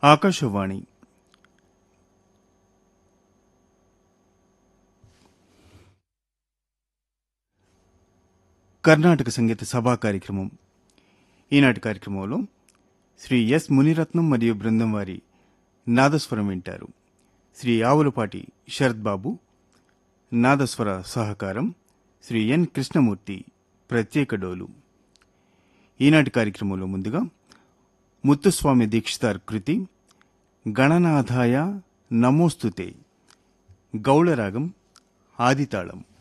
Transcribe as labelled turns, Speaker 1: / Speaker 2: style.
Speaker 1: ఆకాశవాణి కర్ణాటక సంగీత సభా కార్యక్రమం ఈనాటి కార్యక్రమంలో శ్రీ ఎస్ మునిరత్నం మరియు బృందం వారి నాదస్వరం వింటారు శ్రీ ఆవులపాటి శరత్ బాబు నాదస్వర సహకారం శ్రీ ఎన్ కృష్ణమూర్తి ప్రత్యేక డోలు ఈనాటి కార్యక్రమంలో ముందుగా ముత్తుస్వామి దీక్షితార్ కృతి గణనాథాయ నమోస్తుతే గౌళరాగం ఆదితాళం